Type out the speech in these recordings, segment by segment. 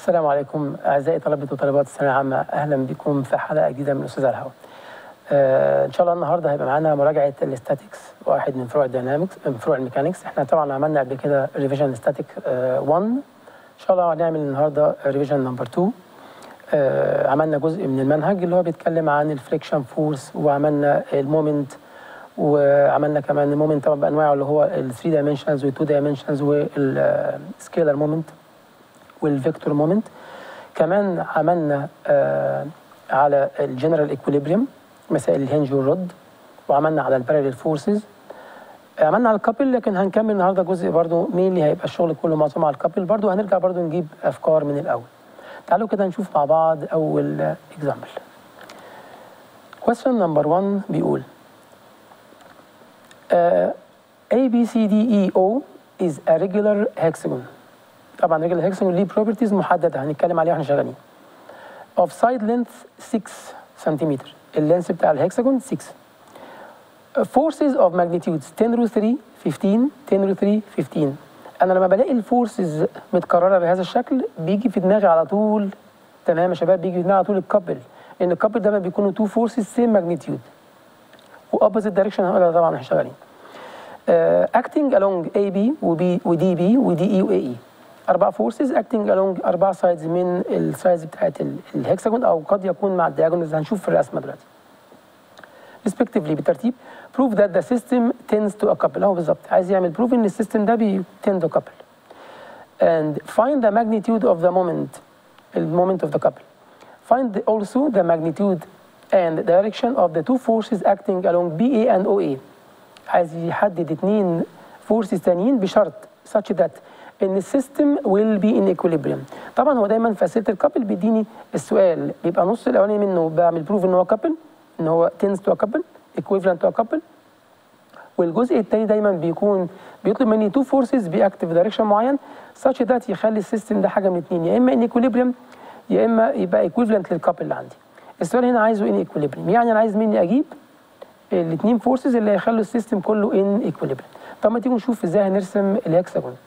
السلام عليكم اعزائي طلبه وطالبات الثانويه العامه اهلا بكم في حلقه جديده من استاذ الهواء. آه ان شاء الله النهارده هيبقى معانا مراجعه الاستاتيكس واحد من فروع الدينامكس من فروع الميكانكس احنا طبعا عملنا قبل كده ريفيجن ستاتيك 1 ان شاء الله هنعمل النهارده ريفيجن نمبر 2 آه عملنا جزء من المنهج اللي هو بيتكلم عن الفريكشن فورس وعملنا المومنت وعملنا كمان المومنت طبعا بانواعه اللي هو ال 3 دايمنشنز وال 2 دايمنشنز والسكيلر مومنت والفيكتور مومنت كمان عملنا آه على الجنرال ايكوليبريم مسائل الهنج والرد وعملنا على الباراليل فورسز عملنا على الكابل لكن هنكمل النهارده جزء برضو مين اللي هيبقى الشغل كله معظمه على الكابل برضو هنرجع برضو نجيب افكار من الاول تعالوا كده نشوف مع بعض اول اكزامبل question number 1 بيقول uh, A B C D E O is a regular hexagon طبعا regular hexagon ليه properties محدده هنتكلم عليها واحنا شغالين of side length 6 سنتيمتر اللينس بتاع الهكساجون 6 forces of magnitudes 10 root 3 15 10 root 3 15 انا لما بلاقي الفورسز متكرره بهذا الشكل بيجي في دماغي على طول تمام يا شباب بيجي في دماغي على طول الكابل ان الكابل دايما بيكونوا تو فورسز سيم ماجنتيود واوبوزيت دايركشن هنقولها طبعا احنا شغالين اكتنج along AB وبي ودي بي ودي اي واي اي اربع فورسز اكتنج along اربع سايدز من السايدز بتاعت الهكساجون او قد يكون مع الدياجونالز هنشوف في الرسمه دلوقتي respectively بالترتيب prove that the system tends to a couple اهو بالظبط عايز يعمل proof ان السيستم ده بي tend to couple and find the magnitude of the moment the moment of the couple find also the magnitude and direction of the two forces acting along BA and OA عايز يحدد اتنين فورسز تانيين بشرط such that ان السيستم will be in equilibrium طبعا هو دايما في اسئله الكابل بيديني السؤال بيبقى نص الاولاني منه بعمل بروف ان هو كابل ان هو tends to a couple equivalent to a couple والجزء الثاني دايما بيكون بيطلب مني تو فورسز بيأكتف دايركشن معين such that يخلي السيستم ده حاجه من اثنين يا اما ان equilibrium يا اما يبقى equivalent للكابل اللي عندي السؤال هنا عايزه ان equilibrium يعني انا عايز مني اجيب الاثنين فورسز اللي هيخلوا السيستم كله ان equilibrium طب ما تيجوا نشوف ازاي هنرسم الهكساجون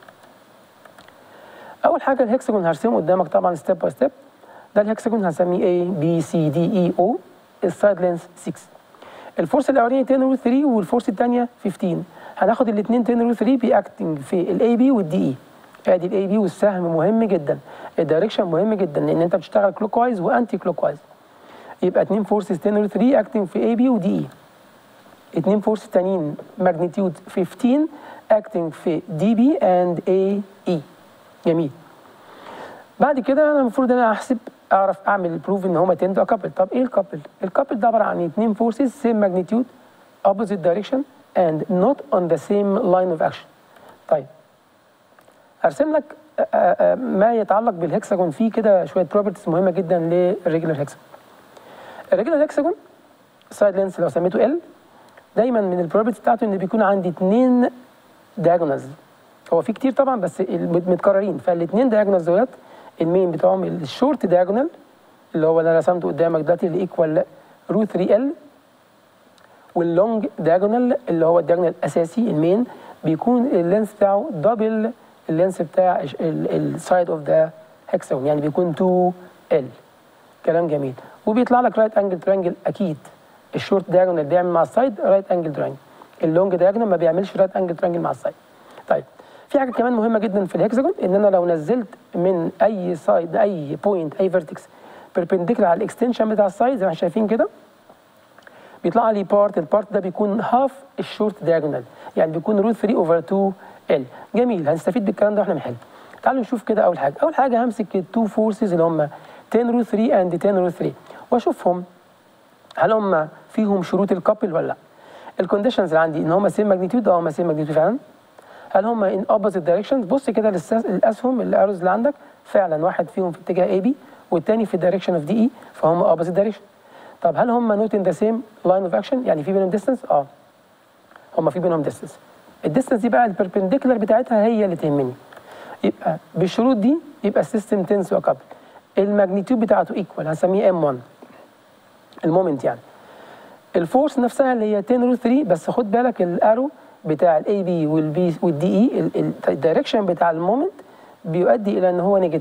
اول حاجه الهكساجون هرسمه قدامك طبعا ستيب باي ستيب ده الهكساجون هنسميه A B C D E O السايد لينس 6 الفورس الاولانيه 10 روت 3 والفورس الثانيه 15 هناخد الاثنين 10 روت 3 بيأكتنج في الاي بي والدي اي ادي الاي بي والسهم مهم جدا الدايركشن مهم جدا لان انت بتشتغل كلوك وايز وانتي كلوك وايز يبقى اثنين فورسز 10 روت 3 اكتنج في اي بي ودي اي اثنين فورس تانيين ماجنتيود 15 اكتنج في دي بي اند اي اي جميل بعد كده انا المفروض ان انا احسب اعرف اعمل بروف ان هما تندو كابل طب ايه الكابل الكابل ده عباره عن اثنين فورسز سيم ماجنتيود opposite direction and not on the same line of action طيب هرسم لك ما يتعلق بالهكساجون فيه كده شويه بروبرتيز مهمه جدا للريجولار هكساجون الريجولار هكساجون سايد لينس لو سميته ال دايما من البروبرتيز بتاعته ان بيكون عندي اثنين diagonals هو في كتير طبعا بس متكررين فالاثنين diagonals دولت المين بتاعهم الشورت دياجونال اللي هو اللي انا رسمته قدامك دلوقتي اللي ايكوال روت 3 ال واللونج دياجونال اللي هو الدياجونال الاساسي المين بيكون اللينس بتاعه دبل اللينس بتاع السايد اوف ذا هكساجون يعني بيكون 2 ال كلام جميل وبيطلع لك رايت انجل ترانجل اكيد الشورت دياجونال بيعمل مع السايد رايت انجل ترانجل اللونج دياجونال ما بيعملش رايت انجل ترانجل مع السايد طيب في حاجه كمان مهمه جدا في الهكساجون ان انا لو نزلت من اي سايد اي بوينت اي فيرتكس بيربنديكولار على الاكستنشن بتاع السايد زي ما احنا شايفين كده بيطلع لي بارت البارت ده بيكون هاف الشورت دياجونال يعني بيكون روت 3 اوفر 2 ال جميل هنستفيد بالكلام ده واحنا بنحل تعالوا نشوف كده اول حاجه اول حاجه همسك التو فورسز اللي هم 10 روت 3 اند 10 روت 3 واشوفهم هل هم فيهم شروط الكابل ولا لا الكونديشنز اللي عندي ان هم سيم ماجنتيود اه هم سيم ماجنتيود فعلا هل هم ان اوبوزيت دايركشنز بص كده للاسهم الارز اللي عندك فعلا واحد فيهم في اتجاه اي بي والتاني في الدايركشن اوف دي اي فهم اوبوزيت دايركشن طب هل هم نوت ان ذا سيم لاين اوف اكشن يعني في بينهم ديستنس اه هم في بينهم ديستنس الديستنس دي بقى البربنديكولار بتاعتها هي اللي تهمني يبقى بالشروط دي يبقى السيستم تنس وكابل الماجنتيود بتاعته ايكوال هنسميه ام 1 المومنت يعني الفورس نفسها اللي هي 10 روت 3 بس خد بالك الارو بتاع الاي بي والبي والدي اي الدايركشن بتاع المومنت بيؤدي الى ان هو نيجاتيف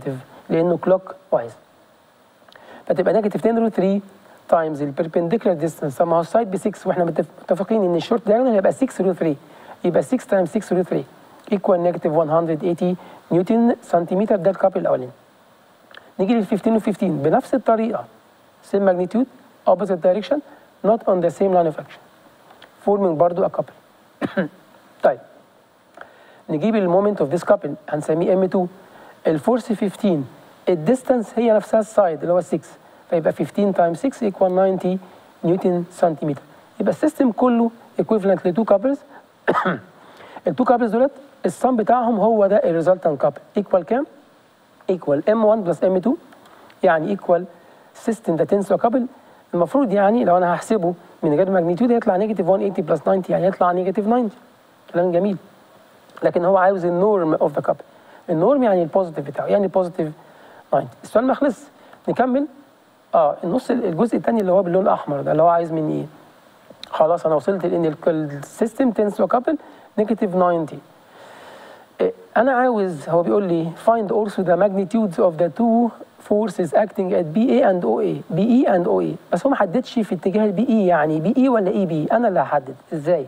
لانه كلوك وايز فتبقى نيجاتيف 10 روت 3 تايمز البربنديكولار ديستانس طب ما هو السايد ب 6 واحنا متفقين ان الشورت دايجونال هيبقى 6 روت 3 يبقى 6 تايمز 6 روت 3 ايكوال نيجاتيف 180 نيوتن سنتيمتر ده الكابل الاولاني نيجي لل 15 و 15 بنفس الطريقه same magnitude opposite direction not on the same line of action forming برضو a couple طيب نجيب المومنت اوف ذيس كابل هنسميه M2 الفورس 15 الديستانس هي نفسها السايد اللي هو 6 فيبقى 15 تايمز 6 ايكوال 90 نيوتن سنتيمتر يبقى السيستم كله ايكويفالنت لتو كابلز التو كابلز دولت السم بتاعهم هو ده الريزلتنت كابل ايكوال كام؟ ايكوال M1 بلس M2 يعني ايكوال سيستم ده تنسو كابل المفروض يعني لو انا هحسبه من غير ماجنتيود يطلع نيجاتيف 180 بلس 90 يعني يطلع نيجاتيف 90 كلام جميل لكن هو عاوز النورم اوف ذا كابل النورم يعني البوزيتيف بتاعه يعني بوزيتيف 90 السؤال ما خلص نكمل اه النص الجزء الثاني اللي هو باللون الاحمر ده اللي هو عايز مني ايه خلاص انا وصلت لان السيستم تنس كابل نيجاتيف 90 إيه، انا عاوز هو بيقول لي find also the magnitudes of the two forces acting at BA and OA BE and OA بس هو ما حددش في اتجاه البي اي يعني بي اي ولا اي بي انا اللي هحدد ازاي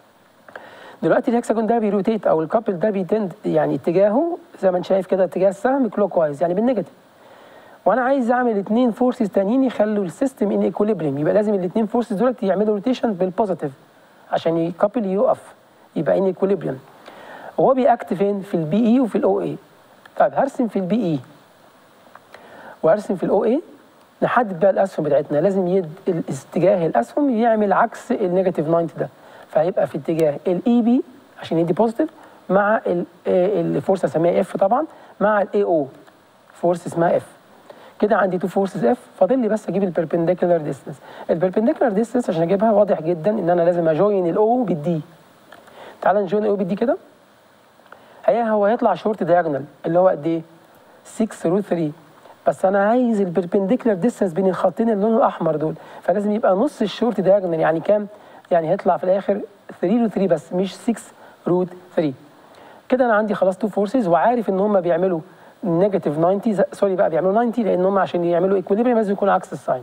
دلوقتي الهكساجون ده بيروتيت او الكابل ده بيتند يعني اتجاهه زي ما انت شايف كده اتجاه السهم كلوك وايز يعني بالنيجاتيف وانا عايز اعمل اثنين فورسز تانيين يخلوا السيستم ان ايكوليبريم يبقى لازم الاثنين فورسز دولت يعملوا روتيشن بالبوزيتيف عشان الكابل يقف يبقى ان ايكوليبريم هو بيأكت فين في البي اي وفي الاو اي طيب هرسم في البي اي وارسم في الاو اي نحدد بقى الاسهم بتاعتنا لازم يد اتجاه الاسهم يعمل عكس النيجاتيف 90 ده فهيبقى في اتجاه الاي بي عشان يدي بوزيتيف مع ال- آه، الفورس هسميها اف طبعا مع الاي او فورس اسمها اف كده عندي تو فورسز اف فاضل لي بس اجيب البربنديكولار ديستنس البربنديكولار ديستنس عشان اجيبها واضح جدا ان انا لازم اجوين الاو بالدي تعال نجوين الاو بالدي كده هي هو هيطلع شورت دايجونال اللي هو قد ايه 6 روت 3 بس انا عايز البربنديكولار ديستنس بين الخطين اللي لونه الاحمر دول فلازم يبقى نص الشورت دايجونال يعني كام يعني هيطلع في الاخر 3 روت 3 بس مش 6 روت 3 كده انا عندي خلاص تو فورسز وعارف ان هم بيعملوا نيجاتيف 90 ز- سوري بقى بيعملوا 90 لان هم عشان يعملوا ايكويليبريم لازم يكون عكس الساين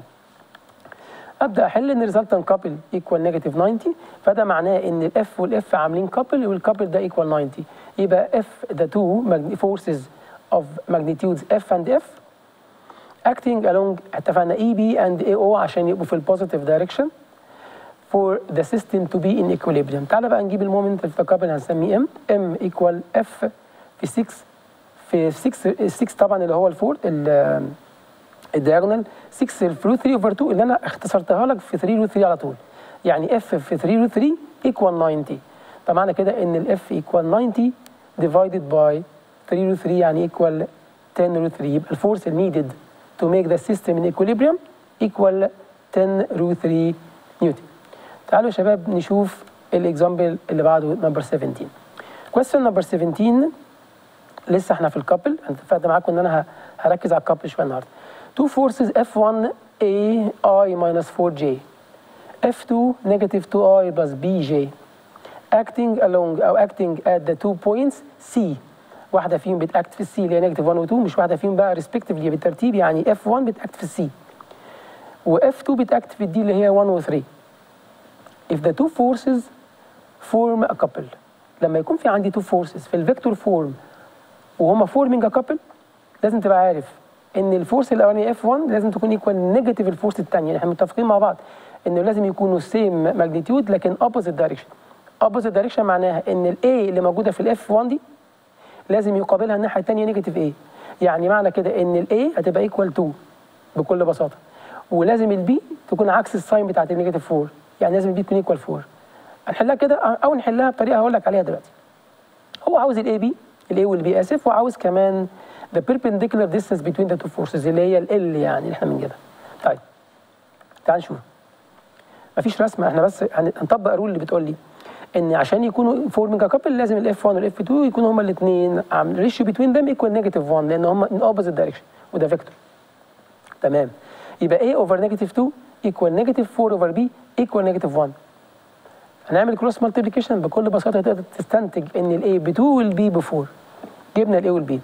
ابدا احل ان ريزلتنت كابل ايكوال نيجاتيف 90 فده معناه ان الاف والاف عاملين كابل والكابل ده ايكوال 90 يبقى اف ذا تو فورسز اوف ماجنتيودز اف اند اف acting along اتفقنا اي بي اند اي او عشان يبقوا في البوزيتيف دايركشن for the system to be in equilibrium تعال بقى نجيب المومنت في الكابل هنسميه ام ام ايكوال اف في 6 في 6 6 طبعا اللي هو الفور ال- الدياجونال 6 في روت 3 اوفر 2 اللي انا اختصرتها لك في 3 روت 3 على طول يعني اف في 3 روت 3 ايكوال 90 فمعنى كده ان الاف ايكوال 90 divided by 3 روت 3 يعني ايكوال 10 روت 3 يبقى الفورس needed to make the system in equilibrium equal 10 روت 3 نيوتن تعالوا يا شباب نشوف الاكزامبل اللي بعده نمبر 17 question نمبر 17 لسه احنا في الكابل انا اتفقت معاكم ان انا ه- هركز على الكابل شويه النهارده two forces F1 A I minus 4J F2 negative 2I plus BJ acting along او acting at the two points C واحده فيهم بتاكت في السي اللي هي نيجاتيف 1 و2 مش واحده فيهم بقى ريسبكتيفلي بالترتيب يعني F1 بتاكت في السي وF2 بتاكت في الدي اللي هي 1 و 3 if the two forces form a couple لما يكون في عندي two forces في الفيكتور فورم وهما forming a couple لازم تبقى عارف ان الفورس الاولانيه اف 1 لازم تكون ايكوال نيجاتيف الفورس الثانيه احنا متفقين مع بعض انه لازم يكونوا سيم ماجنتيود لكن اوبوزيت دايركشن اوبوزيت دايركشن معناها ان الاي اللي موجوده في الاف 1 دي لازم يقابلها الناحيه الثانيه نيجاتيف اي يعني معنى كده ان الاي هتبقى ايكوال 2 بكل بساطه ولازم البي تكون عكس الساين بتاعت النيجاتيف 4 يعني لازم البي تكون ايكوال 4 هنحلها كده او نحلها بطريقه هقول لك عليها دلوقتي هو عاوز الاي بي الاي والبي اسف وعاوز كمان the perpendicular distance between the two forces اللي هي ال يعني اللي احنا بنجيبها طيب تعال نشوف مفيش رسمه احنا بس هن- هنطبق الرول اللي بتقول لي ان عشان يكونوا فورمينج كابل لازم الاف 1 والاف 2 يكونوا هما الاثنين ريشيو بتوين ذم ايكوال نيجاتيف 1 لان هما ان اوبوزيت دايركشن وده فيكتور تمام يبقى a اوفر نيجاتيف 2 ايكوال نيجاتيف 4 اوفر b ايكوال نيجاتيف 1 هنعمل كروس مالتيبليكيشن بكل بساطه تقدر تستنتج ان الاي ب 2 والبي ب 4 جبنا الاي والبي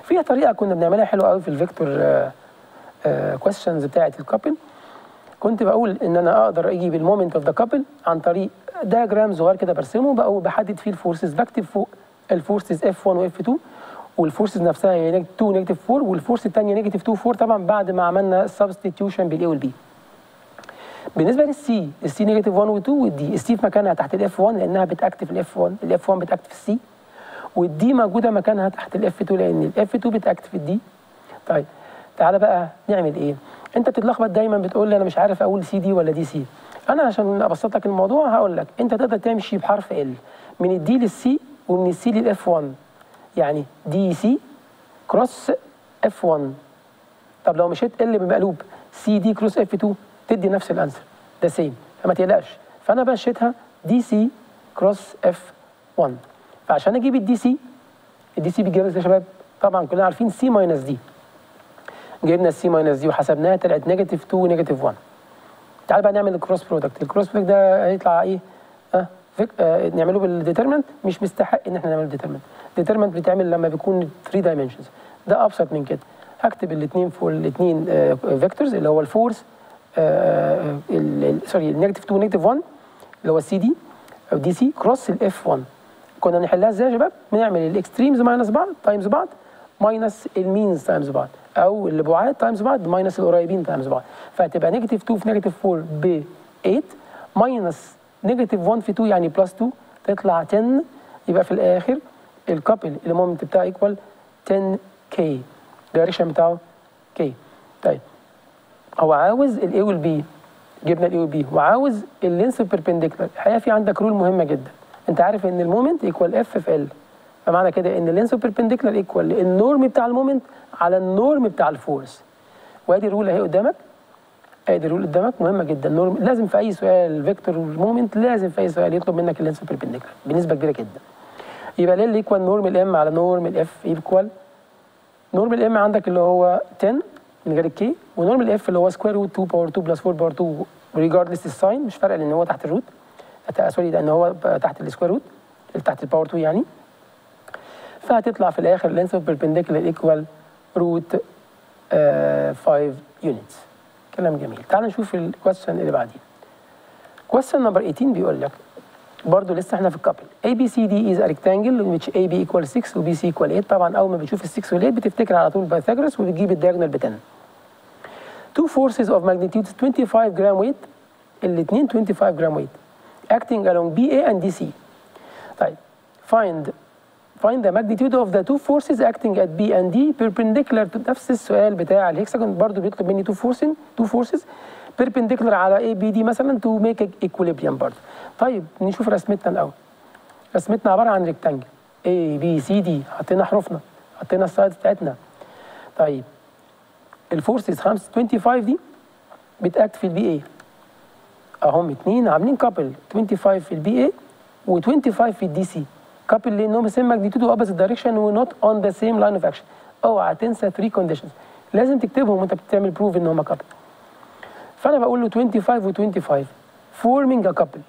فيها طريقه كنا بنعملها حلوه قوي في الفيكتور كويستشنز بتاعه الكابل كنت بقول ان انا اقدر اجيب المومنت اوف ذا كابل عن طريق دايجرام صغير كده برسمه بقى بحدد فيه الفورسز بكتب فوق الفورسز اف 1 واف 2 والفورسز نفسها هي 2 نيجاتيف 4 والفورس الثانيه نيجاتيف 2 4 طبعا بعد ما عملنا السبستيتيوشن بالاي والبي بالنسبه للسي السي نيجاتيف 1 و2 والدي السي في مكانها تحت الاف 1 لانها بتاكتف الاف 1 الاف 1 بتاكتف السي والدي موجوده مكانها تحت الاف 2 لان الاف 2 بتاكتف الدي طيب تعالى بقى نعمل ايه انت بتتلخبط دايما بتقول لي انا مش عارف اقول سي دي ولا دي سي انا عشان ابسط لك الموضوع هقول لك انت تقدر تمشي بحرف ال من الدي للسي ومن السي للاف 1 يعني دي سي كروس اف 1 طب لو مشيت ال بمقلوب سي دي كروس اف 2 تدي نفس الانسر ده سيم فما تقلقش فانا مشيتها دي سي كروس اف 1 فعشان اجيب الدي سي الدي سي بيجيب يا شباب طبعا كلنا عارفين سي ماينس دي جبنا السي ماينس دي وحسبناها طلعت نيجاتيف 2 ونيجاتيف 1 تعال بقى نعمل الكروس برودكت الكروس برودكت ده هيطلع ايه اه, فك... آه نعمله بالديترمنت مش مستحق ان احنا نعمله بالديترمنت الديترمنت بيتعمل لما بيكون 3 دايمنشنز ده ابسط من كده هكتب الاثنين فور الاثنين آه فيكتورز اللي هو الفورس سوري النيجاتيف 2 ونيجاتيف 1 اللي هو السي دي او دي سي كروس الاف 1 كنا نحلها ازاي يا شباب؟ بنعمل الاكستريمز ماينس بعض تايمز بعض ماينس المينز تايمز بعض او البعاد تايمز بعض ماينس القريبين تايمز بعض فهتبقى نيجاتيف 2 في نيجاتيف 4 ب 8 ماينس نيجاتيف 1 في 2 يعني بلس 2 تطلع 10 يبقى في الاخر الكابل المومنت بتاعه ايكوال 10 كي الدايركشن بتاعه كي طيب هو عاوز الاي والبي جبنا الاي والبي وعاوز اللينس بيربنديكولار الحقيقه في عندك رول مهمه جدا انت عارف ان المومنت ايكوال اف في ال فمعنى كده ان اللينس بيربنديكولار ايكوال النورم بتاع المومنت على النورم بتاع الفورس وادي الرول اهي قدامك ادي الرول قدامك مهمه جدا نورم لازم في اي سؤال فيكتور مومنت لازم في اي سؤال يطلب منك اللينس بيربنديكولار بنسبه كبيره جدا يبقى ال ايكوال نورم الام على نورم الاف ايكوال نورم الام عندك اللي هو 10 من غير الكي ونورم الاف اللي هو سكوير روت 2 باور 2 بلس 4 باور 2 ريجاردلس الساين مش فارقه لان هو تحت الروت سوري لان هو تحت السكوير روت تحت الباور 2 يعني فهتطلع في الاخر لينس اوف بيربنديكولار ايكوال روت 5 يونتس كلام جميل تعال نشوف الكويستشن اللي بعدين كويستشن نمبر 18 بيقول لك برضه لسه احنا في الكابل A B C D is a rectangle in which A B equals 6 و B C equal 8 طبعا اول ما بتشوف ال 6 وال 8 بتفتكر على طول بايثاغورس وبتجيب الدياجونال ب 10 Two forces of magnitude 25 جرام weight الاثنين 25 جرام weight acting along BA and DC طيب find find the magnitude of the two forces acting at B and D perpendicular to نفس السؤال بتاع الهكساجون برضه بيطلب مني two forces two forces perpendicular على A B D مثلا to make equilibrium برضه طيب نشوف رسمتنا الاول رسمتنا عباره عن ريكتانجل A B C D حطينا حروفنا حطينا السايدز بتاعتنا طيب الفورسز 25 دي بتاكت في البي اي اهم اتنين عاملين كابل 25 في البي اي و25 في الدي سي كابل لانهم سيم ماجنتيود واوبوزيت دايركشن ونوت اون ذا سيم لاين اوف اكشن اوعى تنسى 3 كونديشنز لازم تكتبهم وانت بتعمل بروف ان هم كابل فانا بقول له 25 و25 forming a couple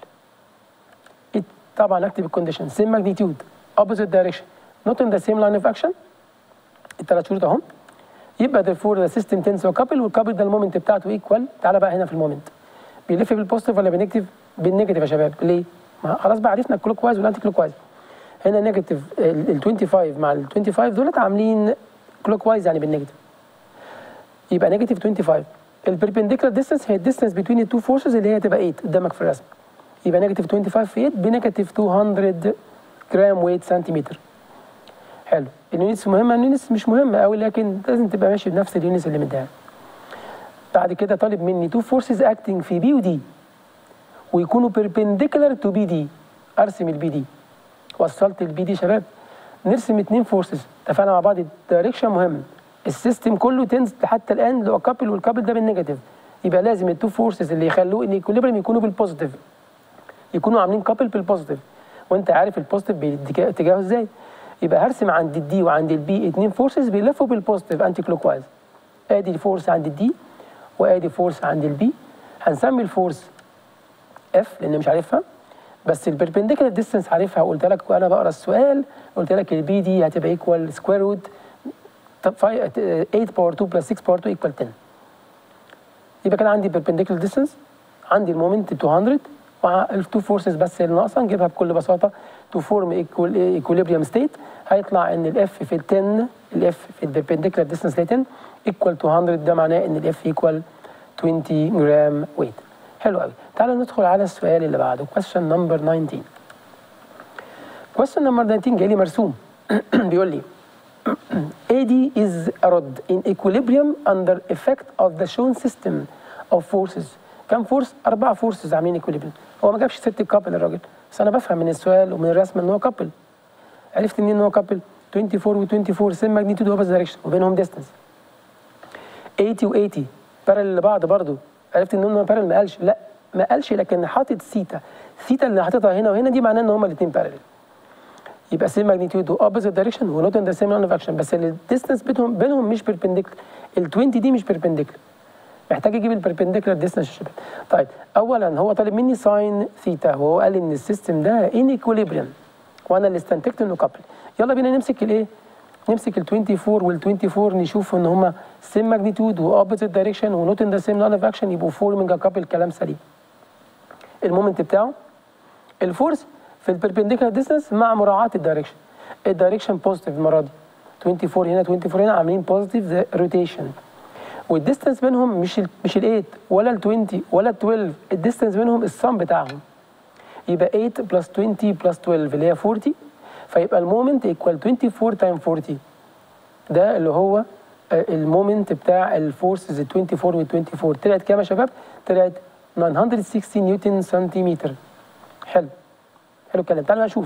طبعا اكتب الكونديشن سيم ماجنتيود اوبوزيت دايركشن نوت ان ذا سيم لاين اوف اكشن الثلاث شروط اهم يبقى therefore ذا سيستم تنس كابل والكابل ده المومنت بتاعته ايكوال تعالى بقى هنا في المومنت بيلف بالبوزيتيف ولا بالنيجاتيف؟ بالنيجاتيف يا شباب ليه؟ ما خلاص بقى عرفنا الكلوك وايز والانتي كلوك وايز هنا نيجاتيف ال 25 مع ال 25 دولت عاملين كلوك وايز يعني بالنيجاتيف يبقى نيجاتيف 25 البربنديكولار ديستانس هي الديستانس بين التو فورسز اللي هي تبقى 8 قدامك في الرسم يبقى نيجاتيف 25 في 8 بنيجاتيف 200 جرام ويت سنتيمتر حلو اليونتس مهمه اليونتس مش مهمه قوي لكن لازم تبقى ماشي بنفس اليونتس اللي مديها بعد كده طالب مني تو فورسز اكتنج في بي ودي ويكونوا بيربنديكولار تو بي دي ارسم البي دي وصلت البي دي شباب نرسم اثنين فورسز اتفقنا مع بعض الدايركشن مهم السيستم كله تنز حتى الان اللي هو كابل والكابل ده بالنيجاتيف يبقى لازم التو فورسز اللي يخلوه ان ايكوليبريم يكونوا بالبوزيتيف يكونوا عاملين كابل بالبوزيتيف وانت عارف البوزيتيف باتجاهه ازاي يبقى هرسم عند الدي وعند البي اثنين فورسز بيلفوا بالبوزيتيف انتي كلوك وايز ادي الفورس عند الدي وادي فورس عند البي هنسمي الفورس اف لان مش عارفها بس البربنديكولار ديستانس عارفها وقلت لك وانا بقرا السؤال قلت لك البي دي هتبقى ايكوال سكوير روت طب 8 باور 2 بلس 6 باور 2 ايكوال 10 يبقى كده عندي perpendicular distance عندي المومنت 200 مع التو فورسز بس اللي ناقصه نجيبها بكل بساطه تو فورم ايكوليبريم ستيت هيطلع ان الاف في ال 10 الاف في البربنديكولار ديستانس ل 10 ايكوال 200 ده معناه ان الاف ايكوال 20 جرام ويت حلو قوي تعالوا ندخل على السؤال اللي بعده question number 19 question number 19 جاي لي مرسوم بيقول لي AD is a rod in equilibrium under effect of the shown system of forces كم فورس؟ أربع فورسز عاملين ايكوليبريم هو ما جابش ست كابل الراجل بس أنا بفهم من السؤال ومن الرسم إن هو كابل عرفت منين إن هو كابل 24 و 24 سيم ماجنتيود اوبوزيت دايركشن وبينهم ديستانس 80 و 80 بارل لبعض برضه عرفت ان هم بارل ما قالش لا ما قالش لكن حاطط سيتا سيتا اللي حاططها هنا وهنا دي معناه ان هما الاثنين بارل يبقى سيم ماجنتيود واوبوزيت دايركشن ونوت ان ذا سيم لاين اوف اكشن بس الديستانس بينهم بينهم مش بيربنديكولار ال 20 دي مش بيربنديكولار محتاج اجيب البربنديكولار ديستانس يا شباب طيب اولا هو طالب مني ساين ثيتا وهو قال ان السيستم ده ان ايكوليبريم وانا اللي استنتجت انه كابل يلا بينا نمسك الايه نمسك ال 24 وال 24 نشوف ان هما سيم ماجنتيود واوبوزيت دايركشن ونوت ان ذا سيم لاين اوف اكشن يبقوا فورمنج كابل كلام سليم المومنت بتاعه الفورس في البربنديكولار ديستانس مع مراعاه الدايركشن الدايركشن بوزيتيف المره دي 24 هنا 24 هنا عاملين بوزيتيف روتيشن والديستانس بينهم مش ال مش ال 8 ولا ال 20 ولا ال 12 الديستانس بينهم السم بتاعهم يبقى 8 بلس 20 بلس 12 اللي هي 40 فيبقى المومنت ايكوال 24 تايم 40 ده اللي هو المومنت بتاع الفورسز ال 24 وال 24 طلعت كام يا شباب؟ طلعت 960 نيوتن سنتيمتر حلو حلو الكلام تعالوا نشوف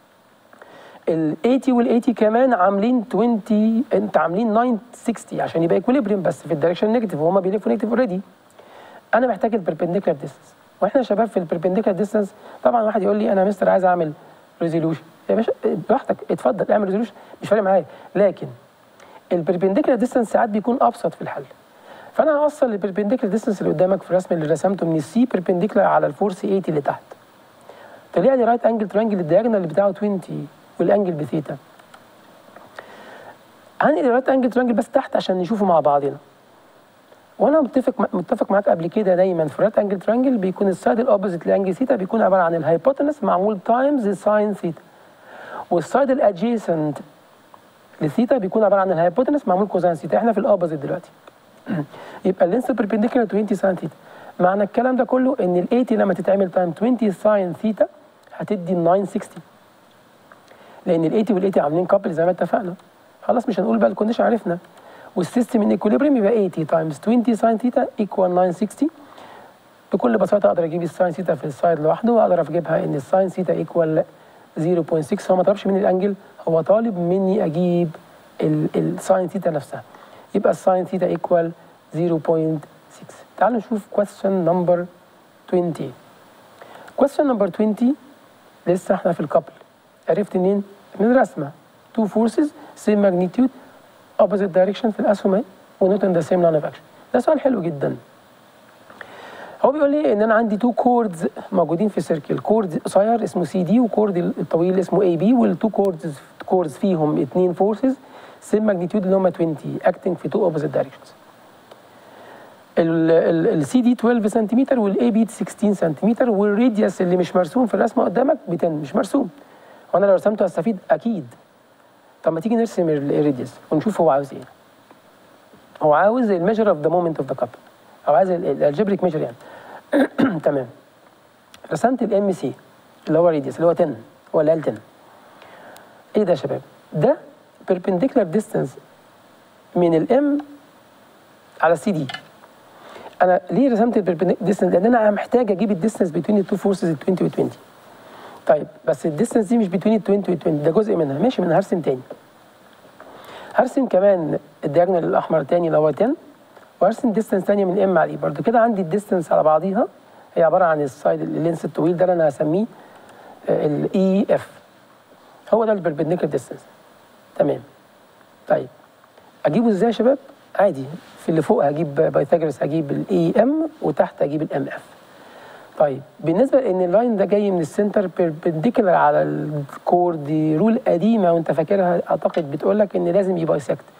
ال 80 وال 80 كمان عاملين 20 انت عاملين 960 عشان يبقى ايكوليبريم بس في الدايركشن نيجاتيف وهما بيلفوا نيجاتيف اوريدي انا محتاج البربنديكولار ديستانس واحنا يا شباب في البربنديكولار ديستانس طبعا واحد يقول لي انا يا مستر عايز اعمل ريزولوشن يا باشا براحتك اتفضل اعمل ريزولوشن مش فارق معايا لكن البربنديكولار ديستانس ساعات بيكون ابسط في الحل فانا هوصل البربنديكولار ديستانس اللي قدامك في الرسم اللي رسمته من السي بربنديكولار على الفورس 80 اللي تحت طلع لي رايت انجل ترانجل الدياجونال بتاعه 20 والانجل بثيتا هنقل الرايت انجل ترانجل بس تحت عشان نشوفه مع بعضنا وانا متفق متفق معاك قبل كده دايما في الرايت انجل ترانجل بيكون السايد الاوبوزيت لانجل ثيتا بيكون عباره عن الهايبوتنس معمول تايمز الساين ثيتا والسايد الادجيسنت لثيتا بيكون عباره عن الهايبوتنس معمول كوزين ثيتا احنا في الاوبوزيت دلوقتي يبقى اللينس بربنديكولار 20 ساين ثيتا معنى الكلام ده كله ان ال 80 لما تتعمل تايم 20 ساين ثيتا هتدي 960 لان ال 80 وال 80 عاملين كابل زي ما اتفقنا خلاص مش هنقول بقى الكونديشن عرفنا والسيستم ان ايكوليبريم يبقى 80 تايمز 20 ساين ثيتا ايكوال 960 بكل بساطه اقدر اجيب الساين ثيتا في السايد لوحده واقدر اجيبها ان الساين ثيتا ايكوال 0.6 هو ما طلبش مني الانجل هو طالب مني اجيب الساين ثيتا نفسها يبقى الساين ثيتا ايكوال 0.6 تعالوا نشوف question number 20 question number 20 لسه احنا في الكابل عرفت منين؟ من الرسمه two forces same magnitude opposite direction في الاسهم اهي ونوت ان ذا سيم لاين اوف اكشن ده سؤال حلو جدا هو بيقول لي ان انا عندي تو كوردز موجودين في سيركل كورد قصير اسمه سي دي وكورد الطويل اسمه اي بي والتو كوردز كوردز فيهم اثنين فورسز سيم ماجنتيود اللي هم 20 اكتنج في تو اوبوزيت دايركشنز السي دي 12 سنتيمتر والاي بي 16 سنتيمتر والراديوس اللي مش مرسوم في الرسمه قدامك ب 10 مش مرسوم وانا لو رسمته هستفيد اكيد طب ما تيجي نرسم الراديوس ونشوف هو عاوز ايه هو عاوز الميجر اوف ذا مومنت اوف ذا كابل او عايز الالجبريك ميجر يعني تمام رسمت الام سي اللي هو راديوس اللي هو 10 ولا ال 10 ايه ده يا شباب ده perpendicular distance من الام على السي دي انا ليه رسمت البربنديكولار ديستنس لان انا محتاج اجيب الديستنس بين التو فورسز ال 20 وال 20 طيب بس الديستنس دي مش بين ال 20 وال 20 ده جزء منها ماشي من هرسم تاني هرسم كمان الدياجونال الاحمر تاني اللي هو 10 وارسم ديستنس تانية من ام على اي برضو كده عندي الديستنس على بعضيها هي عباره عن السايد اللينس الطويل ده اللي انا هسميه الاي اف هو ده البربنديكولار ديستنس تمام طيب اجيبه ازاي يا شباب عادي في اللي فوق هجيب بايثاغورس هجيب الاي ام وتحت هجيب الام اف طيب بالنسبه لان اللاين ده جاي من السنتر بيربنديكولار على الكور دي رول قديمه وانت فاكرها اعتقد بتقول لك ان لازم يبايسكت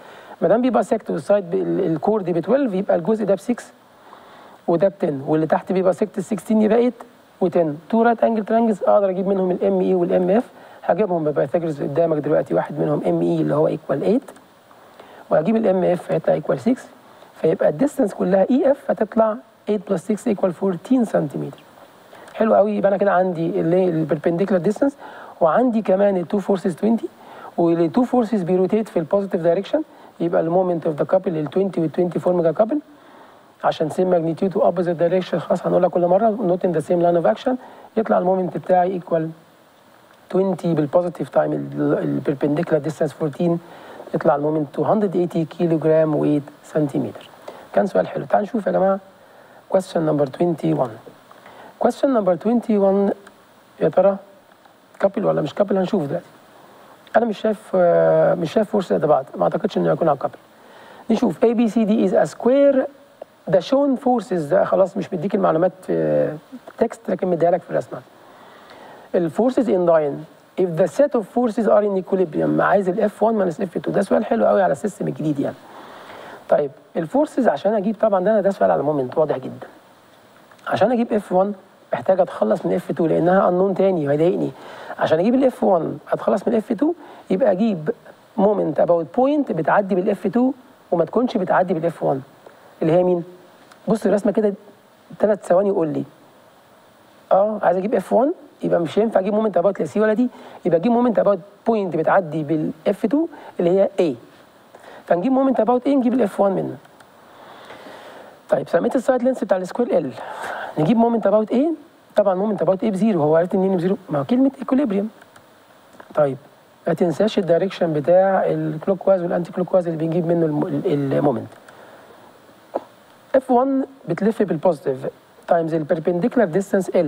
ما دام بيبقى سيكت والسايد ب- ال- الكور دي ب 12 يبقى الجزء ده ب 6 وده ب 10 واللي تحت بيبقى سيكت ال 16 يبقى 8 و10 تو رايت انجل ترانجلز اقدر اجيب منهم الام اي والام اف هجيبهم ببايثاغورس قدامك دلوقتي واحد منهم ام اي اللي هو ايكوال 8 وهجيب الام اف هيطلع ايكوال 6 فيبقى الديستنس كلها اي اف هتطلع 8 بلس 6 ايكوال 14 سنتيمتر حلو قوي يبقى انا كده عندي اللي البربنديكولار ديستانس وعندي كمان التو فورسز 20 والتو فورسز بيروتيت في البوزيتيف دايركشن يبقى المومنت اوف ذا كابل ال 20 وال 24 ميجا كابل عشان سيم ماجنتيود واوبوزيت دايركشن خلاص هنقولها كل مره نوت ان ذا سيم لاين اوف اكشن يطلع المومنت بتاعي ايكوال 20 بالبوزيتيف تايم البربنديكولار ديستانس 14 يطلع المومنت 280 كيلو جرام ويت سنتيمتر كان سؤال حلو تعالوا نشوف يا جماعه question number 21 question number 21 يا ترى كابل ولا مش كابل هنشوف دلوقتي انا مش شايف آه، مش شايف فرصه قد بعض ما اعتقدش انه يكون على كابل نشوف A B C D is a square the shown forces ده خلاص مش مديك المعلومات في تكست لكن مديها لك في الرسمه الفورسز ان لاين if the set of forces are in equilibrium عايز ال F1 minus F2 ده سؤال حلو قوي على السيستم الجديد يعني طيب الفورسز عشان اجيب طبعا ده ده سؤال على مومنت واضح جدا عشان اجيب F1 محتاج اتخلص من F2 لانها unknown تاني وهيضايقني عشان اجيب ال F1 اتخلص من F2 يبقى اجيب مومنت about point بتعدي بال F2 وما تكونش بتعدي بال F1 اللي هي مين؟ بص الرسمه كده ثلاث ثواني وقول لي اه عايز اجيب اف 1 يبقى مش هينفع اجيب مومنت اباوت لا سي ولا دي يبقى اجيب مومنت اباوت بوينت بتعدي بالاف 2 اللي هي A فنجيب مومنت اباوت A نجيب الاف 1 منه طيب سميت السايد لينس بتاع السكوير ال نجيب مومنت اباوت A طبعا مومنت اباوت A بزيرو هو عرفت منين بزيرو ما هو كلمه ايكوليبريم طيب ما تنساش الدايركشن بتاع الكلوك وايز والانتي كلوك وايز اللي بنجيب منه الم- ال- المومنت F1 بتلف بالبوزيتيف تايمز البربنديكولار ديستانس L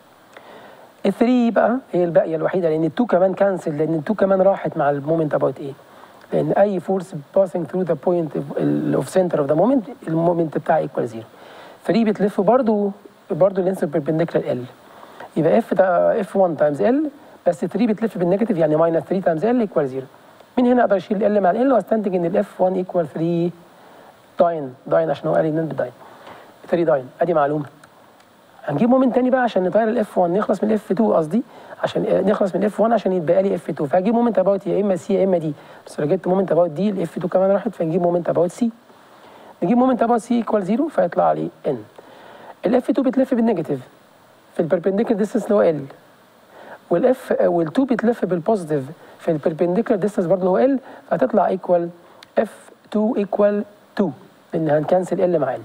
ال 3 بقى هي الباقيه الوحيده لان ال 2 كمان كانسل لان ال 2 كمان راحت مع المومنت اباوت ايه لان اي فورس باسنج ثرو ذا بوينت اوف سنتر اوف ذا مومنت المومنت بتاعها ايكوال زيرو 3 بتلف برضو برضو لينس بيربنديكولار ال يبقى اف اف 1 تايمز ال بس 3 بتلف بالنيجاتيف يعني ماينس 3 تايمز ال ايكوال زيرو من هنا اقدر اشيل ال مع ال واستنتج ان الاف 1 ايكوال 3 داين داين عشان هو قال لي بالداين 3 داين ادي معلومه هنجيب مومنت تاني بقى عشان نطير الاف 1 نخلص من الاف 2 قصدي عشان آه، نخلص من الاف 1 عشان يتبقى لي اف 2 فهجيب مومنت اباوت يا اما سي يا اما دي بس لو جبت مومنت اباوت دي الاف 2 كمان راحت فنجيب مومنت اباوت سي نجيب مومنت اباوت سي ايكوال 0 فيطلع لي ان الاف 2 بتلف بالنيجاتيف في البربنديكولار ديستانس اللي هو ال والاف وال2 بتلف بالبوزيتيف في البربنديكولار ديستانس برضه اللي هو ال فهتطلع ايكوال اف 2 ايكوال 2 لان هنكنسل ال مع ال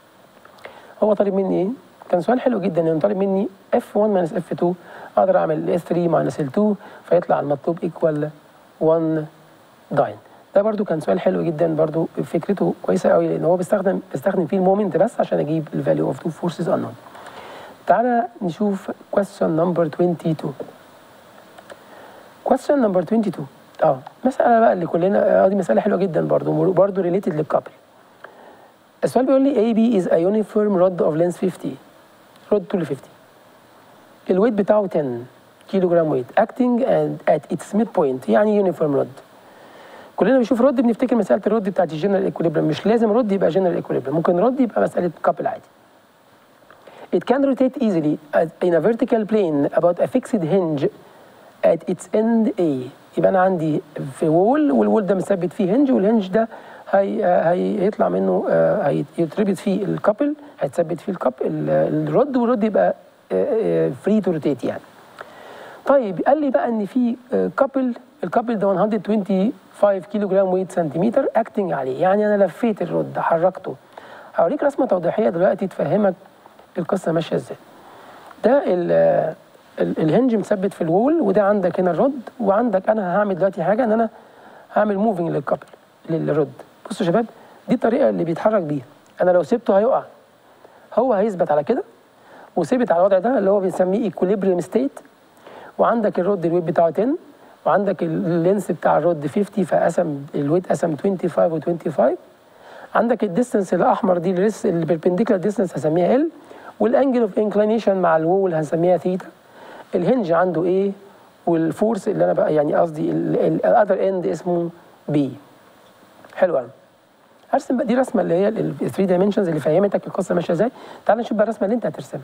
هو طالب مني ايه؟ كان سؤال حلو جدا انه طالب مني اف 1 ماينس اف 2 اقدر اعمل اس 3 ماينس ال 2 فيطلع المطلوب ايكوال 1 داين ده برضو كان سؤال حلو جدا برضو فكرته كويسه قوي لان هو بيستخدم بيستخدم فيه المومنت بس عشان اجيب الفاليو اوف تو فورسز unknown تعالى نشوف question number 22 question number 22 اه مسألة بقى اللي كلنا اه دي مسألة حلوة جدا برضو برضو related للكابل السؤال بيقول لي AB is a uniform rod of length 50 رود طول 50 الويت بتاعه 10 كيلو جرام ويت acting and at its midpoint يعني يونيفورم رود كلنا بنشوف رد بنفتكر مسألة الرد بتاعت الجنرال ايكوليبريم مش لازم رد يبقى جنرال ايكوليبريم ممكن رد يبقى مسألة كابل عادي It can rotate easily as- in a vertical plane about a fixed hinge at its end A يبقى انا عندي في وول والوول ده مثبت فيه هنج والهنج ده هي هي- هيطلع منه آه، هيتربط فيه الكابل هيتثبت فيه الكاب ال- الرد والرد يبقى فري تو روتيت يعني طيب قال لي بقى ان في كابل الكابل ده 125 كيلو جرام ويت سنتيمتر اكتنج عليه يعني انا لفيت الرد حركته هوريك رسمه توضيحيه دلوقتي تفهمك القصه ماشيه ازاي ده ال- ال- الهنج مثبت في الوول وده عندك هنا الرد وعندك انا هعمل دلوقتي حاجه ان انا هعمل موفنج للكابل للرد بصوا يا شباب دي الطريقه اللي بيتحرك بيها انا لو سبته هيقع هو هيثبت على كده وثبت على الوضع ده اللي هو بنسميه ايكوليبريم ستيت وعندك الرد الويت بتاعه 10 وعندك اللينس بتاع الرد 50 فقسم الويت قسم 25 و25 عندك الديستنس الاحمر دي الريس البربنديكولار ديستنس هسميها ال والانجل اوف انكلينيشن مع الوول هنسميها ثيتا الهنج عنده ايه والفورس اللي انا بقى يعني قصدي الاذر اند اسمه بي حلو قوي ارسم بقى دي رسمه اللي هي ال 3 دايمنشنز اللي فهمتك القصه ماشيه ازاي تعال نشوف بقى الرسمه اللي انت هترسمها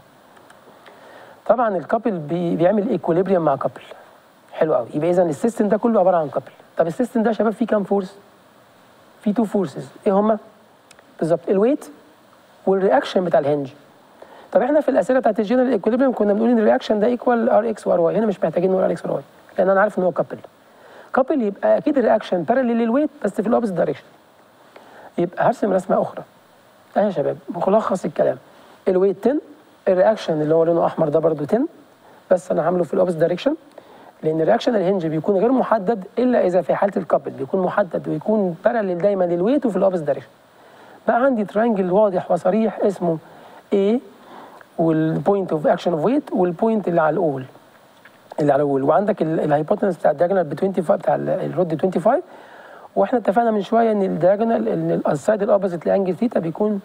طبعا الكابل بي بيعمل ايكوليبريم مع كابل حلو قوي يبقى اذا السيستم ده كله عباره عن كابل طب السيستم ده يا شباب فيه كام فورس فيه تو فورسز ايه هما بالظبط الويت والرياكشن بتاع الهنج طب احنا في الاسئله بتاعت الجنرال ايكوليبريم كنا بنقول ان الرياكشن ده ايكوال ار اكس وار واي هنا مش محتاجين نقول ار اكس وار واي لان انا عارف ان هو كابل كابل يبقى اكيد الرياكشن باراليل للويت بس في الاوبوزيت دايركشن يبقى هرسم رسمه اخرى اهي يا شباب ملخص الكلام الويت 10 الرياكشن اللي هو لونه احمر ده برده 10 بس انا عامله في الاوبوزيت دايركشن لان الرياكشن الهنج بيكون غير محدد الا اذا في حاله الكابل بيكون محدد ويكون باراليل دايما للويت وفي الاوبوزيت دايركشن بقى عندي ترينجل واضح وصريح اسمه A والبوينت اوف اكشن اوف ويت والبوينت اللي على الاول اللي على الاول وعندك الهايبوتنس بتاع الدياجونال ب 25 بتاع الرود 25 واحنا اتفقنا من شويه ان الدياجونال ان السايد الاوبوزيت لانجل ثيتا بيكون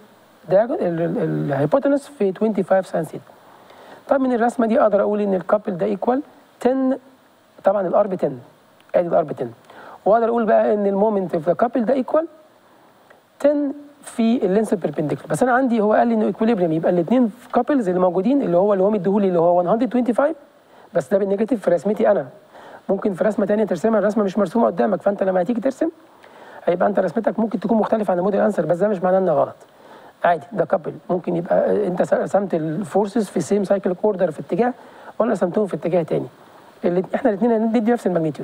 الهايبوتنس في 25 ساين ثيتا طب من الرسمه دي اقدر اقول ان الكابل ده ايكوال 10 طبعا الار ب 10 ادي الار ب 10 واقدر اقول بقى ان المومنت اوف ذا كابل ده ايكوال 10 في اللينس بيربنديكولار بس انا عندي هو قال لي انه ايكوليبريم يبقى الاثنين كابلز اللي موجودين اللي هو اللي هو مديهولي اللي هو 125 بس ده بالنيجاتيف في رسمتي انا ممكن في رسمه ثانيه ترسمها الرسمه مش مرسومه قدامك فانت لما هتيجي ترسم هيبقى انت رسمتك ممكن تكون مختلفه عن الموديل انسر بس ده مش معناه انها غلط عادي ده كابل ممكن يبقى انت رسمت الفورسز في سيم سايكل اوردر في اتجاه وانا رسمتهم في اتجاه ثاني اللي احنا الاثنين هندي نفس الماجنتيود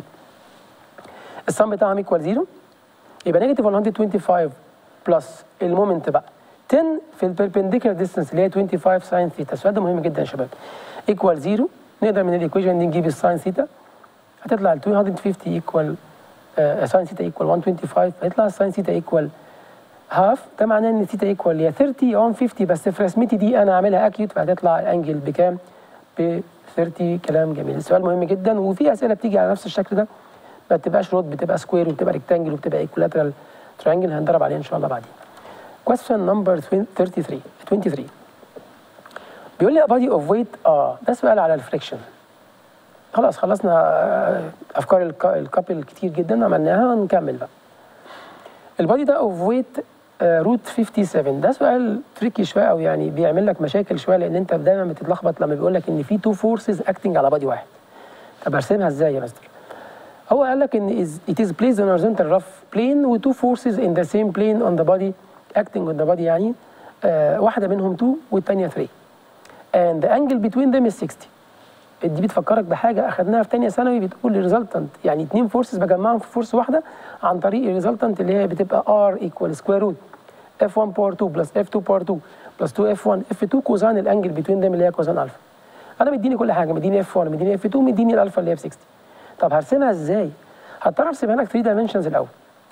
السم بتاعهم ايكوال زيرو يبقى نيجاتيف 125 بلس المومنت بقى 10 في البربنديكولار ديستانس اللي هي 25 ساين ثيتا السؤال ده مهم جدا يا شباب ايكوال زيرو نقدر من الايكويشن دي نجيب الساين ثيتا هتطلع ال 250 ايكوال ساين ثيتا ايكوال 125 فيطلع الساين ثيتا ايكوال هاف ده معناه ان ثيتا ايكوال يا 30 يا 150 بس في رسمتي دي انا عاملها اكيوت فهتطلع الانجل بكام؟ ب 30 كلام جميل السؤال مهم جدا وفي اسئله بتيجي على نفس الشكل ده ما بتبقاش رود بتبقى سكوير وبتبقى ريكتانجل وبتبقى ايكولاترال ترينجل هندرب عليه ان شاء الله بعدين. question number 33 23 بيقول لي a body of weight اه ده سؤال على الفريكشن خلاص خلصنا افكار الكابل كتير جدا عملناها ونكمل بقى البادي ده اوف ويت روت 57 ده سؤال تريكي شويه او يعني بيعمل لك مشاكل شويه لان انت دايما بتتلخبط لما بيقول لك ان في تو فورسز اكتنج على بادي واحد طب ارسمها ازاي يا مستر هو قال لك ان it is placed on horizontal rough plane و two forces in the same plane on the body acting on the body يعني آه واحده منهم 2 والثانيه 3 and the angle between them is 60 دي بتفكرك بحاجه اخذناها في ثانيه ثانوي بتقول الريزلتنت يعني اثنين فورسز بجمعهم في فورس واحده عن طريق الريزلتنت اللي هي بتبقى ار ايكوال سكوير روت اف 1 باور 2 بلس اف 2 باور 2 بلس 2 اف 1 اف 2 كوزان الانجل بتوين ديم اللي هي كوزان الفا انا مديني كل حاجه مديني اف 1 مديني اف 2 مديني الالفا اللي هي ب 60 طب هرسمها ازاي؟ هضطر ارسمها لك 3 دايمنشنز الاول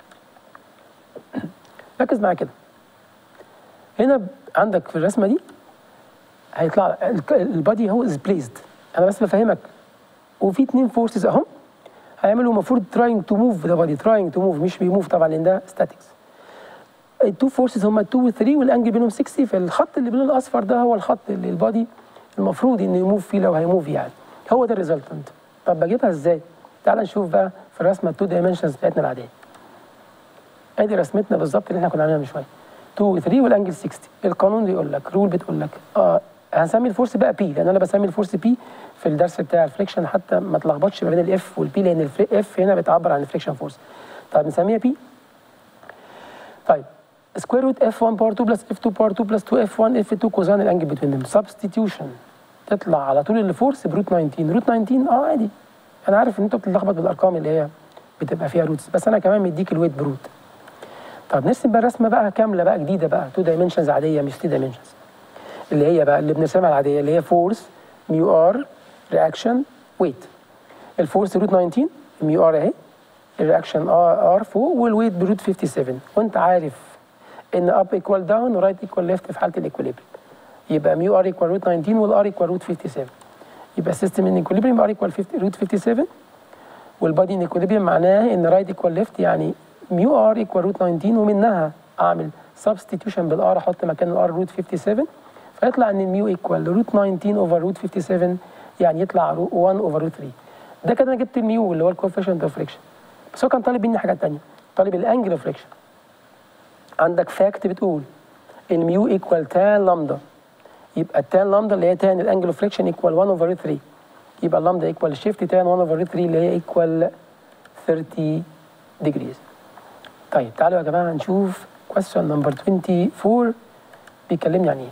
ركز معايا كده هنا عندك في الرسمه دي هيطلع البادي هو از بليزد انا بس بفهمك وفي اثنين فورسز اهم هيعملوا المفروض تراينج تو موف ذا بادي تراينج تو موف مش بيموف طبعا لان ده ستاتكس التو فورسز هم 2 و 3 والانجل بينهم 60 فالخط اللي باللون الاصفر ده هو الخط اللي البادي المفروض انه يموف فيه لو هيموف يعني هو ده الريزلتنت طب بجيبها ازاي؟ تعال نشوف بقى في الرسمه التو دايمنشنز بتاعتنا العاديه ادي رسمتنا بالظبط اللي احنا كنا عاملينها من شويه 2 و 3 والانجل 60 القانون بيقول لك رول بتقول لك اه هنسمي الفورس بقى بي لان انا بسمي الفورس بي في الدرس بتاع الفريكشن حتى ما تلخبطش ما بين الاف والبي لان الاف هنا بتعبر عن الفريكشن فورس طيب نسميها بي طيب سكوير روت اف 1 باور 2 بلس اف 2 باور 2 بلس 2 اف 1 اف 2 كوزان الانجل بتوين ذم سبستيتيوشن تطلع على طول الفورس بروت 19 روت 19 اه عادي انا عارف ان انت بتتلخبط بالارقام اللي هي بتبقى فيها روتس بس انا كمان مديك الويت بروت طب نرسم بقى رسمه بقى كامله بقى جديده بقى 2 دايمنشنز عاديه مش 3 دايمنشنز اللي هي بقى اللي بنرسمها العاديه اللي هي فورس ميو ار رياكشن ويت الفورس روت 19 ميو ار اهي الرياكشن ار ار فوق والويت بروت 57 وانت عارف ان اب ايكوال داون ورايت ايكوال ليفت في حاله الايكوليبريم يبقى ميو ار ايكوال روت 19 والار ايكوال روت 57 يبقى السيستم ان ايكوليبريم ار ايكوال روت 57 والبادي ان ايكوليبريم معناه ان رايت ايكوال ليفت يعني ميو ار ايكوال روت 19 ومنها اعمل سبستيتيوشن بالار احط مكان الار روت 57 فيطلع ان الميو ايكوال روت 19 اوفر روت 57 يعني يطلع 1 اوفر روت 3 ده كده انا جبت الميو اللي هو الكوفيشنت اوف فريكشن بس هو كان طالب مني حاجات ثانيه طالب الانجل اوف فريكشن عندك فاكت بتقول ان ميو ايكوال تان لامدا يبقى التان لامدا اللي هي تان الانجل اوف فريكشن ايكوال 1 اوفر 3 يبقى اللامدا ايكوال شيفت تان 1 اوفر 3 اللي هي ايكوال 30 ديجريز طيب تعالوا يا جماعه نشوف question نمبر 24 بيكلمني عن ايه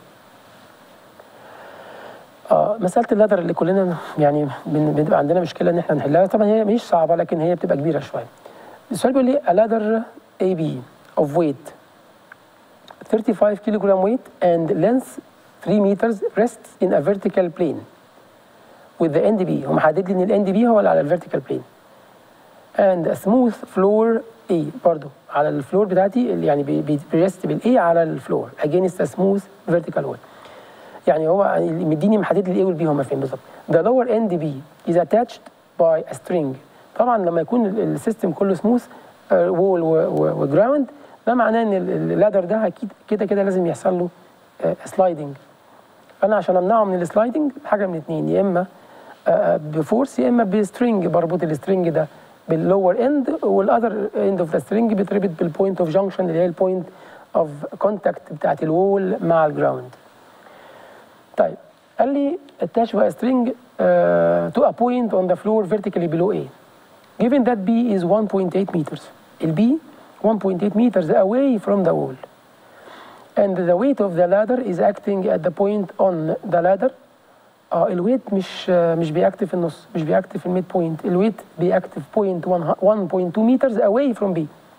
اه مساله اللادر اللي كلنا يعني بن- بتبقى عندنا مشكله ان احنا نحلها طبعا هي مش صعبه لكن هي بتبقى كبيره شويه السؤال بيقول لي a ladder AB of weight 35 kilogram weight and length 3 meters rests in a vertical plane with the end B هو محدد لي ان الاند بي هو اللي على الفيرتيكال بلين and a smooth floor A برضو على الفلور بتاعتي اللي يعني بي- بي- بيرست بالاي على الفلور against a smooth vertical wall يعني هو اللي مديني محدد لي الاي والبي هما فين بالظبط the lower end B is attached by a string طبعا لما يكون ال- السيستم كله سموث وول وجراوند ده معناه ان ال- اللادر ده اكيد كده كده لازم يحصل له سلايدنج فانا عشان امنعه من السلايدنج حاجه من اتنين يا اما آه، بفورس يا اما بسترنج بربط السترنج ده باللور اند والاذر اند اوف ذا سترنج بيتربط بالبوينت اوف جانكشن اللي هي البوينت اوف كونتاكت بتاعت الوول مع الجراوند طيب قال لي attach by a string uh, to a point on the floor vertically below A given that B is 1.8 meters ال B 1.8 meters away from the wall and the weight of the ladder is acting at the point on the ladder اه الويت مش آه، مش بيأكتف في النص مش بيأكتف في الميد بوينت الويت بيأكتف بوينت 1.2 meters away from B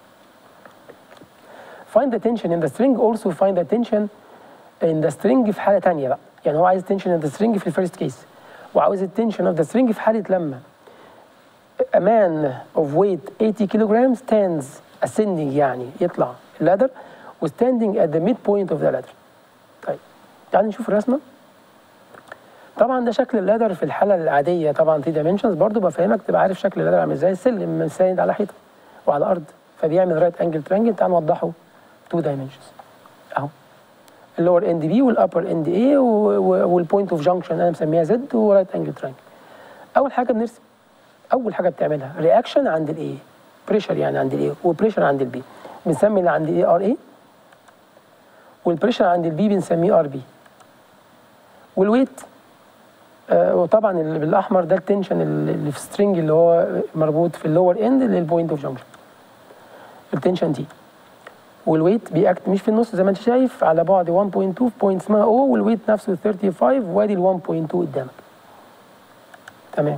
find the tension in the string also find the tension in the string في حالة تانية بقى يعني هو عايز tension in the string في الفيرست كيس وعاوز التنشن of the string في حالة لما a man of weight 80 kilograms stands ascending يعني يطلع اللادر و standing at the midpoint of the ladder طيب تعالوا نشوف الرسمة طبعا ده شكل اللادر في الحالة العادية طبعا 3 dimensions برضو بفهمك تبقى عارف شكل اللادر عامل ازاي سلم ساند على حيطة وعلى أرض فبيعمل رايت انجل ترانجل تعال نوضحه 2 dimensions اهو اللور اند بي والابر اند اي والبوينت اوف جانكشن انا مسميها زد ورايت انجل ترانجل اول حاجه بنرسم اول حاجه بتعملها رياكشن عند الاي بريشر يعني عند الاي وبريشر عند البي بنسمي اللي عند الاي ار اي والبريشر عند البي بنسميه ار بي والويت آه وطبعا اللي بالاحمر ده التنشن اللي في سترينج اللي هو مربوط في اللور اند للبوينت اوف جانكشن التنشن دي والويت بيأكت مش في النص زي ما انت شايف على بعد 1.2 في بوينت اسمها او والويت نفسه 35 وادي ال 1.2 قدامك تمام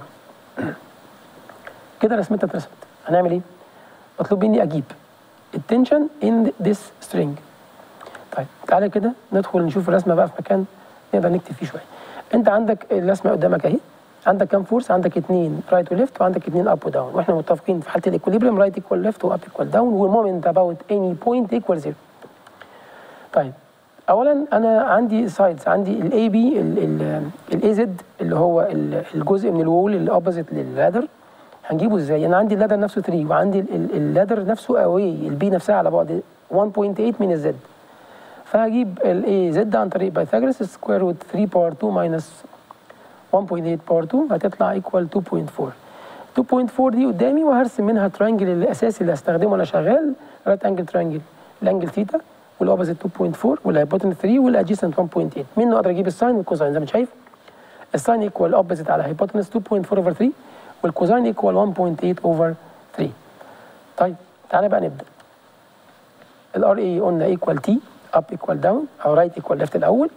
كده رسمتها اترسمت هنعمل ايه؟ مطلوب مني اجيب التنشن ان ذس سترينج طيب تعالى كده ندخل نشوف الرسمه بقى في مكان نقدر نكتب فيه شويه انت عندك الرسمه قدامك اهي عندك كام فورس عندك اثنين رايت وليفت وعندك اثنين اب وداون واحنا متفقين في حاله الايكوليبريم رايت ايكوال ليفت واب ايكوال داون والمومنت اباوت اني بوينت ايكوال زيرو طيب اولا انا عندي سايدز عندي الاي بي الاي زد اللي هو ال- الجزء من الوول اللي اوبوزيت لللادر هنجيبه ازاي انا عندي اللادر نفسه 3 وعندي ال- ال- اللادر نفسه اواي البي نفسها على بعد 1.8 من الزد فهجيب الاي زد عن طريق بايثاغورس سكوير روت 3 باور 2 ماينس 1.8 باور 2 هتطلع ايكوال 2.4 2.4 دي قدامي وهرسم منها ترانجل الاساسي اللي هستخدمه وانا شغال رايت انجل ترانجل الانجل ثيتا والاوبوزيت 2.4 والهايبوتنس 3 والادجيسنت 1.8 منه اقدر اجيب الساين والكوزاين زي ما انت شايف الساين ايكوال اوبوزيت على هايبوتنس 2.4 اوفر 3 والكوزاين ايكوال 1.8 اوفر 3 طيب تعالى بقى نبدا الار اي قلنا ايكوال تي اب ايكوال داون او رايت ايكوال ليفت الاول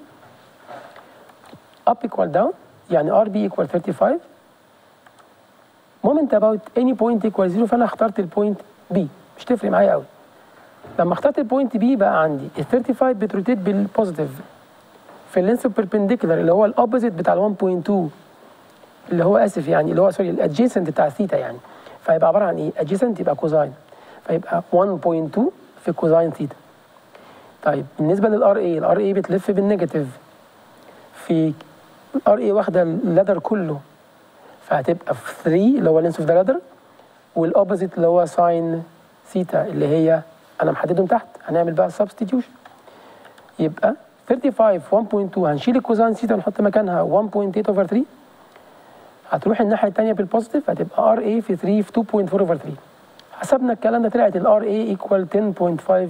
اب ايكوال داون يعني ار بي ايكوال 35 مومنت اباوت اني بوينت ايكوال 0 فانا اخترت البوينت بي مش تفرق معايا قوي لما اخترت البوينت بي بقى عندي ال 35 بتروتيت بالبوزيتيف في اللينس بيربنديكولار اللي هو الاوبوزيت بتاع ال 1.2 اللي هو اسف يعني اللي هو سوري الادجيسنت بتاع ثيتا يعني فيبقى عباره عن ايه؟ ادجيسنت يبقى كوزاين فيبقى 1.2 في كوزاين ثيتا طيب بالنسبه للار اي الار اي بتلف بالنيجاتيف في الار اي واخده اللادر كله فهتبقى في 3 اللي هو لينس اوف ذا لادر والاوبوزيت اللي هو ساين ثيتا اللي هي انا محددهم تحت هنعمل بقى سبستيتيوشن يبقى 35 1.2 هنشيل الكوزاين ثيتا ونحط مكانها 1.8 اوفر 3 هتروح الناحيه الثانيه بالبوزيتيف هتبقى ار اي في 3 في 2.4 اوفر 3 حسبنا الكلام ده طلعت الار اي ايكوال 10.5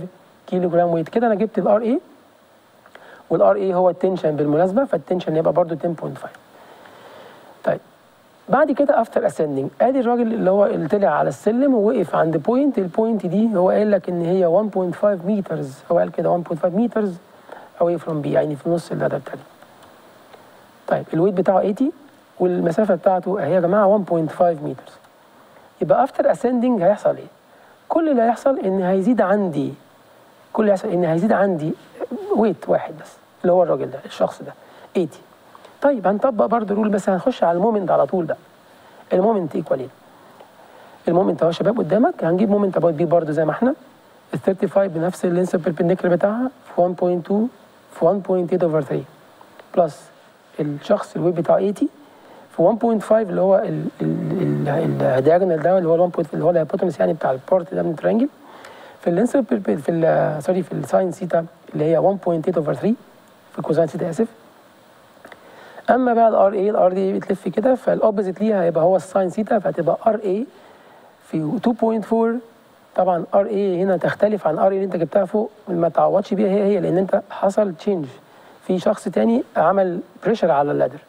كيلو جرام ويت كده انا جبت الار اي والار اي هو التنشن بالمناسبه فالتنشن يبقى برضو 10.5 طيب بعد كده افتر اسcending ادي الراجل اللي هو اللي طلع على السلم ووقف عند بوينت البوينت دي هو قايل لك ان هي 1.5 مترز هو قال كده 1.5 مترز away from B يعني في نص اللدى التاني طيب الويت بتاعه 80 والمسافه بتاعته اهي يا جماعه 1.5 مترز يبقى افتر اسcending هيحصل ايه؟ كل اللي هيحصل ان هيزيد عندي كل اللي هيحصل ان هيزيد عندي ويت واحد بس اللي هو الراجل ده الشخص ده 80 طيب هنطبق برضه رول بس هنخش على المومنت على طول بقى المومنت ايكوال ايه؟ المومنت اهو يا شباب قدامك هنجيب مومنت اباوت بي برضه زي ما احنا ال 35 بنفس اللينس بيربنديكولار بتاعها في 1.2 في 1.8 اوفر 3 بلس الشخص الويت بتاعه 80 في 1.5 اللي هو الدياجونال ده اللي هو ال 1. اللي هو الهيبوتنس يعني بتاع البارت ده من الترينجل في اللينس في ال سوري في الساين سيتا اللي هي 1.8 اوفر 3 في الكوزاين سيتا اسف اما بقى الار اي الار دي بتلف كده فالاوبوزيت ليها هيبقى هو الساين سيتا فهتبقى ار اي في 2.4 طبعا ار اي هنا تختلف عن ار اي اللي انت جبتها فوق ما تعوضش بيها هي هي لان انت حصل تشينج في شخص تاني عمل بريشر على اللادر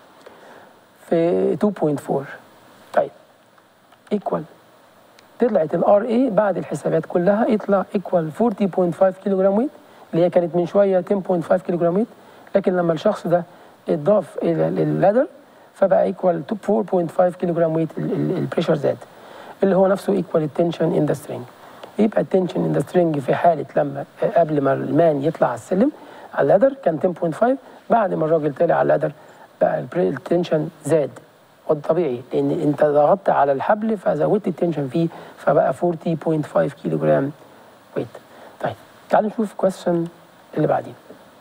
في 2.4 طيب ايكوال طلعت الار اي بعد الحسابات كلها يطلع ايكوال 40.5 كيلو جرام ويت اللي هي كانت من شويه 10.5 كيلو جرام ويت لكن لما الشخص ده اتضاف الى اللادر فبقى ايكوال 4.5 كيلو جرام ويت البريشر زاد اللي هو نفسه ايكوال التنشن ان ذا سترينج يبقى التنشن ان ذا سترينج في حاله لما قبل ما المان يطلع على السلم على اللادر كان 10.5 بعد ما الراجل طلع على اللادر بقى التنشن زاد والطبيعي لان انت ضغطت على الحبل فزودت التنشن فيه فبقى 40.5 كيلو جرام ويت طيب تعالوا نشوف كويستشن اللي بعدين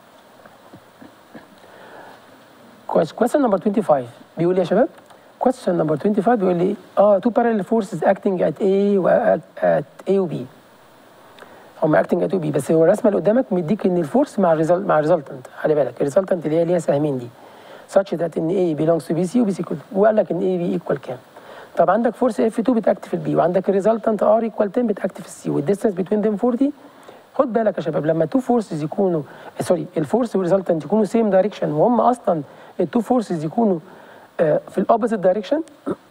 question number 25 بيقول يا شباب question number 25 بيقول لي اه two parallel forces acting at A و at A و B هم acting at A و B بس هو الرسمه اللي قدامك مديك ان الفورس مع الريزلت مع الريزلتنت خلي بالك الريزلتنت اللي هي ليها سهمين دي such that ان A belongs to BC و BC equal وقال لك ان A B equal كام طب عندك فورس F2 بتاكت في البي وعندك الريزلتنت R equal 10 بتاكت في السي والديستنس بين them 40 خد بالك يا شباب لما تو فورسز يكونوا سوري الفورس والريزلتنت يكونوا سيم دايركشن وهم اصلا التو فورسز يكونوا آه في الاوبوزيت دايركشن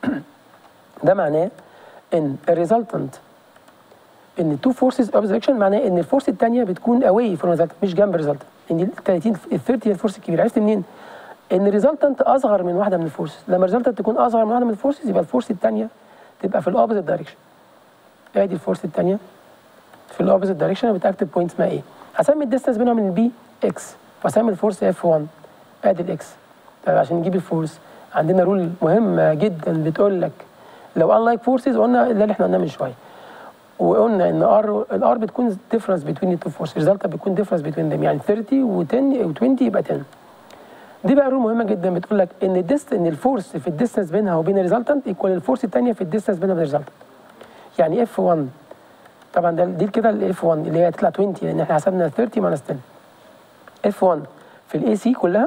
ده معناه ان الريزلتنت ان التو فورسز اوبوزيت دايركشن معناه ان الفورس الثانيه بتكون اواي فروم الريزلتنت مش جنب الريزلتنت ان ال 30 ال 30 هي الفورس الكبيره عرفت منين؟ ان الريزلتنت اصغر من واحده من الفورسز لما الريزلتنت تكون اصغر من واحده من الفورسز يبقى الفورس الثانيه تبقى في الاوبوزيت دايركشن ادي الفورس الثانيه في الاوبوزيت دايركشن بتاكتب بوينت اسمها ايه هسمي الديستنس بينهم من البي اكس واسمي الفورس اف 1 ادي الاكس طيب عشان نجيب الفورس عندنا رول مهمه جدا بتقول لك لو ان لايك فورسز قلنا ده اللي احنا قلناه من شويه وقلنا ان ار الار بتكون ديفرنس بين التو فورس ريزلت بتكون ديفرنس بين ذم يعني 30 و10 و20 يبقى 10 دي بقى رول مهمه جدا بتقول لك ان الديست ان الفورس في الديستنس بينها وبين الريزلتنت ايكوال الفورس الثانيه في الديستنس بينها وبين الريزلتنت يعني اف 1 طبعا ده دي كده الاف 1 اللي هي هتطلع 20 لان احنا حسبنا 30 ماينس 10 اف 1 في الاي سي كلها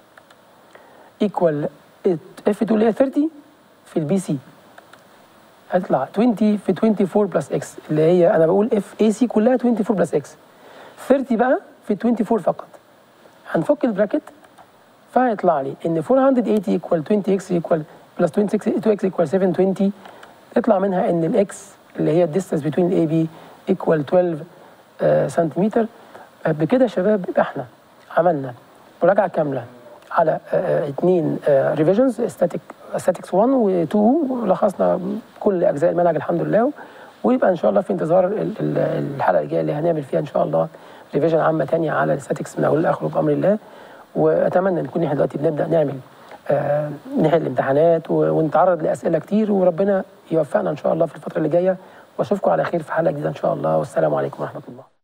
ايكوال اف 2 اللي هي 30 في البي سي هتطلع 20 في 24 بلس اكس اللي هي انا بقول اف اي سي كلها 24 بلس اكس 30 بقى في 24 فقط هنفك البراكت فهيطلع لي ان 480 ايكوال 20 اكس ايكوال بلس 26 2 اكس ايكوال 720 يطلع منها ان الاكس اللي هي الديستنس بين الاي بي ايكوال 12 آه سنتيمتر آه بكده يا شباب يبقى احنا عملنا مراجعه كامله على آه اثنين ريفيجنز ستاتيك ستاتكس 1 و 2 ولخصنا كل اجزاء المنهج الحمد لله ويبقى ان شاء الله في انتظار الحلقه الجايه اللي هنعمل فيها ان شاء الله ريفيجن عامه ثانيه على الستاتكس من اوله لاخره بامر الله واتمنى نكون احنا دلوقتي بنبدا نعمل آه نحل امتحانات ونتعرض لاسئله كتير وربنا يوفقنا ان شاء الله في الفتره اللي جايه واشوفكم على خير في حلقه جديده ان شاء الله والسلام عليكم ورحمه الله